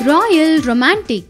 Royal Romantic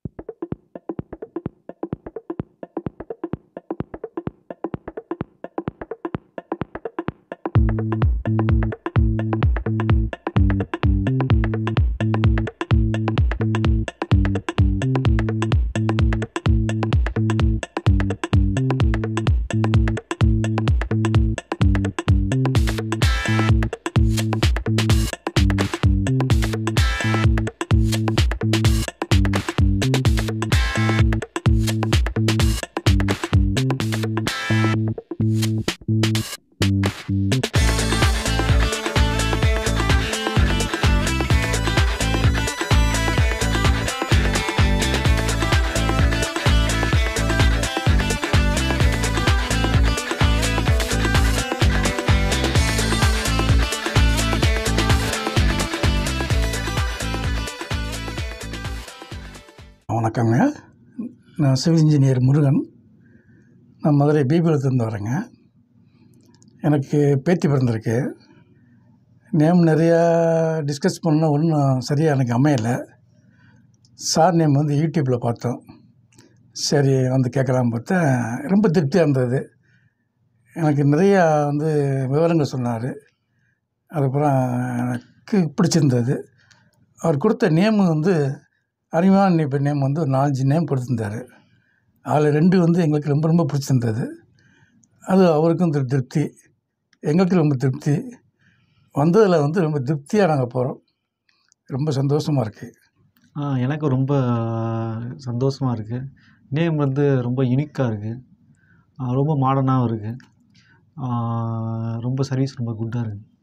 வணக்கங்க நான் civil engineer Murugan நான் மதுரை பிபிலத்துலேருந்து வரேங்க எனக்கு பேத்தி பிறந்திருக்கு நேம் நிறையா டிஸ்கஸ் பண்ண ஒன்றும் சரியாக எனக்கு அமையலை சார் நேம் வந்து யூடியூப்பில் பார்த்தோம் சரி வந்து கேட்கலான்னு பார்த்தா ரொம்ப திருப்தியாக இருந்தது எனக்கு நிறையா வந்து விவரங்கள் சொன்னார் அதுக்கப்புறம் எனக்கு பிடிச்சிருந்தது அவர் கொடுத்த நேமு வந்து அருமையான இப்போ நேம் வந்து ஒரு நாலஞ்சு நேம் கொடுத்துருந்தாரு அதில் ரெண்டு வந்து எங்களுக்கு ரொம்ப ரொம்ப பிடிச்சிருந்தது அது அவருக்கும் திரு திருப்தி எங்களுக்கும் ரொம்ப திருப்தி வந்ததில் வந்து ரொம்ப திருப்தியாக நாங்கள் போகிறோம் ரொம்ப சந்தோஷமாக இருக்குது ஆ எனக்கு ரொம்ப சந்தோஷமாக இருக்குது நேம் வந்து ரொம்ப யுனிக்காக இருக்குது ரொம்ப மாடர்னாகவும் இருக்குது ரொம்ப சர்வீஸ் ரொம்ப குட்டாக இருக்குது